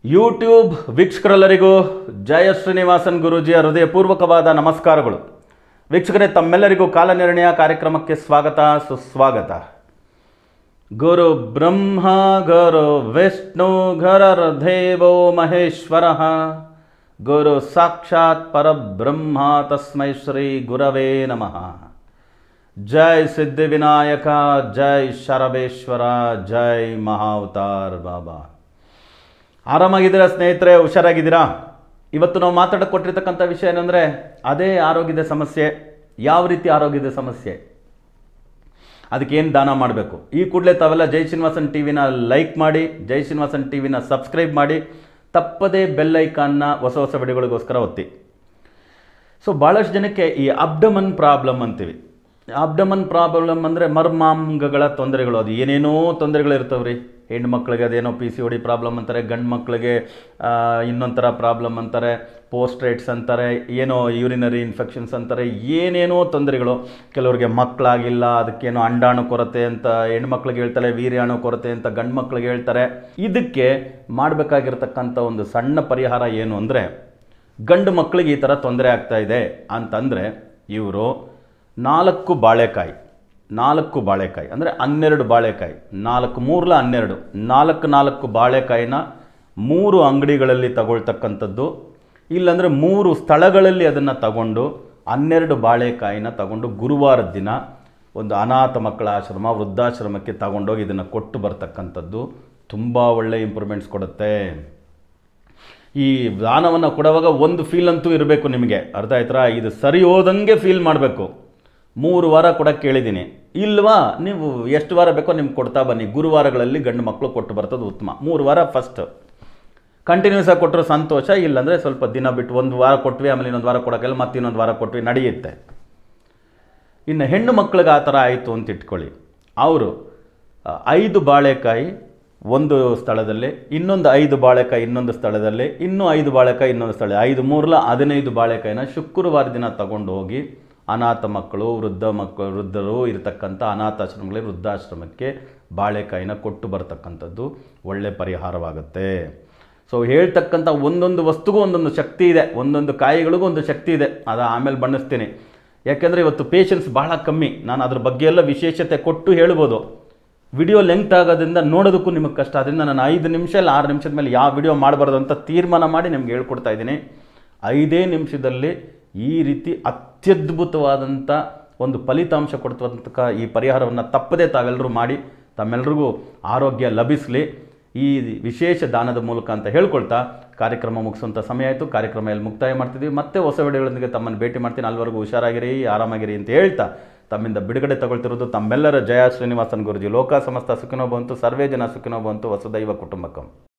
YouTube ವೀಕ್ಷಕರೆಲ್ಲರಿಗೂ ಜಯ ಶ್ರೀನಿವಾಸನ್ ಗುರೂಜಿಯ ಹೃದಯಪೂರ್ವಕವಾದ ನಮಸ್ಕಾರಗಳು ವೀಕ್ಷಕರೇ ತಮ್ಮೆಲ್ಲರಿಗೂ ಕಾಲನಿರ್ಣಯ ಕಾರ್ಯಕ್ರಮಕ್ಕೆ ಸ್ವಾಗತ ಸುಸ್ವಾಗತ ಗುರು ಬ್ರಹ್ಮ ಗುರು ವಿಷ್ಣು ಗುರರ್ ದೇವೋ ಮಹೇಶ್ವರ ಗುರು ಸಾಕ್ಷಾತ್ ಪರಬ್ರಹ್ಮ ತಸ್ಮೈ ಶ್ರೀ ಗುರವೇ ನಮಃ ಜೈ ಸಿದ್ಧಿವಿನಾಯಕ ಜೈ ಶರಬೇಶ್ವರ ಜೈ ಮಹಾವತಾರ್ ಬಾಬಾ ಆರಾಮಾಗಿದ್ದೀರಾ ಸ್ನೇಹಿತರೆ ಹುಷಾರಾಗಿದ್ದೀರಾ ಇವತ್ತು ನಾವು ಮಾತಾಡಕ್ಕೆ ಕೊಟ್ಟಿರ್ತಕ್ಕಂಥ ವಿಷಯ ಏನಂದರೆ ಅದೇ ಆರೋಗ್ಯದ ಸಮಸ್ಯೆ ಯಾವ ರೀತಿ ಆರೋಗ್ಯದ ಸಮಸ್ಯೆ ಅದಕ್ಕೇನು ದಾನ ಮಾಡಬೇಕು ಈ ಕೂಡಲೇ ತಾವೆಲ್ಲ ಜೈ ಶ್ರೀನಿವಾಸನ್ ಟಿ ವಿನ ಲೈಕ್ ಮಾಡಿ ಜೈ ಶ್ರೀನಿವಾಸನ್ ಟಿ ವಿನ ಸಬ್ಸ್ಕ್ರೈಬ್ ಮಾಡಿ ತಪ್ಪದೇ ಬೆಲ್ ಐಕಾನ್ನ ಹೊಸ ಹೊಸ ವಿಡಿಯೋಗಳಿಗೋಸ್ಕರ ಒತ್ತಿ ಸೊ ಭಾಳಷ್ಟು ಜನಕ್ಕೆ ಈ ಅಬ್ಡಮನ್ ಪ್ರಾಬ್ಲಮ್ ಅಂತೀವಿ ಅಬ್ಡಮನ್ ಪ್ರಾಬ್ಲಮ್ ಅಂದರೆ ಮರ್ಮಾಂಗಗಳ ತೊಂದರೆಗಳು ಅದು ಏನೇನೋ ತೊಂದರೆಗಳು ಇರ್ತವೆ ರೀ ಹೆಣ್ಣು ಮಕ್ಕಳಿಗೆ ಅದೇನೋ ಪಿ ಸಿ ಒಡಿ ಪ್ರಾಬ್ಲಮ್ ಅಂತಾರೆ ಗಂಡು ಮಕ್ಕಳಿಗೆ ಇನ್ನೊಂಥರ ಪ್ರಾಬ್ಲಮ್ ಅಂತಾರೆ ಪೋಸ್ಟ್ರೇಟ್ಸ್ ಅಂತಾರೆ ಏನೋ ಯೂರಿನರಿ ಇನ್ಫೆಕ್ಷನ್ಸ್ ಅಂತಾರೆ ಏನೇನೋ ತೊಂದರೆಗಳು ಕೆಲವರಿಗೆ ಮಕ್ಕಳಾಗಿಲ್ಲ ಅದಕ್ಕೇನೋ ಅಂಡಾಣು ಕೊರತೆ ಅಂತ ಹೆಣ್ಮಕ್ಳಿಗೆ ಹೇಳ್ತಾರೆ ವೀರ್ಯಾಣು ಕೊರತೆ ಅಂತ ಗಂಡು ಮಕ್ಳಿಗೆ ಹೇಳ್ತಾರೆ ಇದಕ್ಕೆ ಮಾಡಬೇಕಾಗಿರ್ತಕ್ಕಂಥ ಒಂದು ಸಣ್ಣ ಪರಿಹಾರ ಏನು ಅಂದರೆ ಗಂಡು ಮಕ್ಕಳಿಗೆ ಈ ಥರ ತೊಂದರೆ ಆಗ್ತಾ ಇದೆ ಅಂತಂದರೆ ಇವರು ನಾಲ್ಕು ಬಾಳೆಕಾಯಿ ನಾಲ್ಕು ಬಾಳೆಕಾಯಿ ಅಂದರೆ ಹನ್ನೆರಡು ಬಾಳೆಕಾಯಿ ನಾಲ್ಕು ಮೂರಲ ಹನ್ನೆರಡು ನಾಲ್ಕು ನಾಲ್ಕು ಬಾಳೆಕಾಯಿನ ಮೂರು ಅಂಗಡಿಗಳಲ್ಲಿ ತಗೊಳ್ತಕ್ಕಂಥದ್ದು ಇಲ್ಲಾಂದರೆ ಮೂರು ಸ್ಥಳಗಳಲ್ಲಿ ಅದನ್ನು ತಗೊಂಡು ಹನ್ನೆರಡು ಬಾಳೆಕಾಯಿನ ತಗೊಂಡು ಗುರುವಾರದ ದಿನ ಒಂದು ಅನಾಥ ಮಕ್ಕಳ ಆಶ್ರಮ ವೃದ್ಧಾಶ್ರಮಕ್ಕೆ ತಗೊಂಡೋಗಿ ಇದನ್ನು ಕೊಟ್ಟು ಬರ್ತಕ್ಕಂಥದ್ದು ತುಂಬ ಒಳ್ಳೆ ಇಂಪ್ರೂವ್ಮೆಂಟ್ಸ್ ಕೊಡುತ್ತೆ ಈ ದಾನವನ್ನು ಕೊಡುವಾಗ ಒಂದು ಫೀಲ್ ಅಂತೂ ಇರಬೇಕು ನಿಮಗೆ ಅರ್ಥ ಆಯ್ತಾ ಇದು ಸರಿ ಹೋದಂಗೆ ಫೀಲ್ ಮಾಡಬೇಕು ಮೂರು ವಾರ ಕೊಡೋಕ್ಕೆ ಕೇಳಿದ್ದೀನಿ ಇಲ್ವಾ ನೀವು ಎಷ್ಟು ವಾರ ಬೇಕೋ ನಿಮ್ಗೆ ಕೊಡ್ತಾ ಬನ್ನಿ ಗುರುವಾರಗಳಲ್ಲಿ ಗಂಡು ಮಕ್ಕಳು ಕೊಟ್ಟು ಬರ್ತದೆ ಉತ್ತಮ ಮೂರು ವಾರ ಫಸ್ಟ್ ಕಂಟಿನ್ಯೂಸ್ ಆಗಿ ಕೊಟ್ಟರು ಸಂತೋಷ ಇಲ್ಲಾಂದರೆ ಸ್ವಲ್ಪ ದಿನ ಬಿಟ್ಟು ಒಂದು ವಾರ ಕೊಟ್ವಿ ಆಮೇಲೆ ಇನ್ನೊಂದು ವಾರ ಕೊಡೋಕ್ಕೆಲ್ಲ ಮತ್ತೆ ಇನ್ನೊಂದು ವಾರ ಕೊಟ್ವಿ ನಡೆಯುತ್ತೆ ಇನ್ನು ಹೆಣ್ಣು ಮಕ್ಕಳಿಗೆ ಆ ಥರ ಆಯಿತು ಅಂತ ಇಟ್ಕೊಳ್ಳಿ ಅವರು ಐದು ಬಾಳೆಕಾಯಿ ಒಂದು ಸ್ಥಳದಲ್ಲಿ ಇನ್ನೊಂದು ಐದು ಬಾಳೆಕಾಯಿ ಇನ್ನೊಂದು ಸ್ಥಳದಲ್ಲಿ ಇನ್ನೂ ಐದು ಬಾಳೆಕಾಯಿ ಇನ್ನೊಂದು ಸ್ಥಳ ಐದು ಮೂರಲ ಹದಿನೈದು ಬಾಳೆಕಾಯಿನ ಶುಕ್ರವಾರ ದಿನ ತಗೊಂಡು ಹೋಗಿ ಅನಾಥ ಮಕ್ಕಳು ವೃದ್ಧ ಮಕ್ಕಳು ವೃದ್ಧರು ಇರತಕ್ಕಂಥ ಅನಾಥಾಶ್ರಮಗಳಿಗೆ ವೃದ್ಧಾಶ್ರಮಕ್ಕೆ ಬಾಳೆಕಾಯಿನ ಕೊಟ್ಟು ಬರ್ತಕ್ಕಂಥದ್ದು ಒಳ್ಳೆ ಪರಿಹಾರವಾಗುತ್ತೆ ಸೊ ಹೇಳ್ತಕ್ಕಂಥ ಒಂದೊಂದು ವಸ್ತುಗೂ ಒಂದೊಂದು ಶಕ್ತಿ ಇದೆ ಒಂದೊಂದು ಕಾಯಿಗಳಿಗೂ ಒಂದು ಶಕ್ತಿ ಇದೆ ಅದು ಆಮೇಲೆ ಬಣ್ಣಿಸ್ತೀನಿ ಯಾಕೆಂದರೆ ಇವತ್ತು ಪೇಷನ್ಸ್ ಬಹಳ ಕಮ್ಮಿ ನಾನು ಅದ್ರ ಬಗ್ಗೆ ಎಲ್ಲ ವಿಶೇಷತೆ ಕೊಟ್ಟು ಹೇಳ್ಬೋದು ವಿಡಿಯೋ ಲೆಂತ್ ಆಗೋದ್ರಿಂದ ನೋಡೋದಕ್ಕೂ ನಿಮಗೆ ಕಷ್ಟ ಅದರಿಂದ ನಾನು ಐದು ನಿಮಿಷ ಇಲ್ಲ ಆರು ನಿಮಿಷದ ಮೇಲೆ ಯಾವ ವಿಡಿಯೋ ಮಾಡಬಾರ್ದು ಅಂತ ತೀರ್ಮಾನ ಮಾಡಿ ನಿಮ್ಗೆ ಹೇಳ್ಕೊಡ್ತಾ ಇದ್ದೀನಿ ಐದೇ ನಿಮಿಷದಲ್ಲಿ ಈ ರೀತಿ ಅತ್ಯದ್ಭುತವಾದಂಥ ಒಂದು ಫಲಿತಾಂಶ ಕೊಡ್ತಕ್ಕಂಥ ಈ ಪರಿಹಾರವನ್ನು ತಪ್ಪದೇ ತಾವೆಲ್ಲರೂ ಮಾಡಿ ತಮ್ಮೆಲ್ಲರಿಗೂ ಆರೋಗ್ಯ ಲಭಿಸಲಿ ಈ ವಿಶೇಷ ದಾನದ ಮೂಲಕ ಅಂತ ಹೇಳ್ಕೊಳ್ತಾ ಕಾರ್ಯಕ್ರಮ ಮುಗಿಸುವಂಥ ಸಮಯ ಆಯಿತು ಕಾರ್ಯಕ್ರಮ ಎಲ್ಲಿ ಮುಕ್ತಾಯ ಮಾಡ್ತಿದ್ವಿ ಮತ್ತೆ ಹೊಸ ವಿಡಿಯೋಗಳೊಂದಿಗೆ ತಮ್ಮನ್ನು ಭೇಟಿ ಮಾಡ್ತೀನಿ ಅಲ್ಲಿವರೆಗೂ ಹುಷಾರಾಗಿರಿ ಆರಾಮಾಗಿರಿ ಅಂತ ಹೇಳ್ತಾ ತಮ್ಮಿಂದ ಬಿಡುಗಡೆ ತಗೊಳ್ತಿರೋದು ತಮ್ಮೆಲ್ಲರ ಜಯ ಶ್ರೀನಿವಾಸನ್ ಗುರುಜಿ ಲೋಕ ಸಮಸ್ತ ಸುಖಿನೋ ಬಂತು ಸರ್ವೇ ಜನ ಸುಖಿನೋ ಬಂತು ವಸುದೈವ ಕುಟುಂಬಕಂ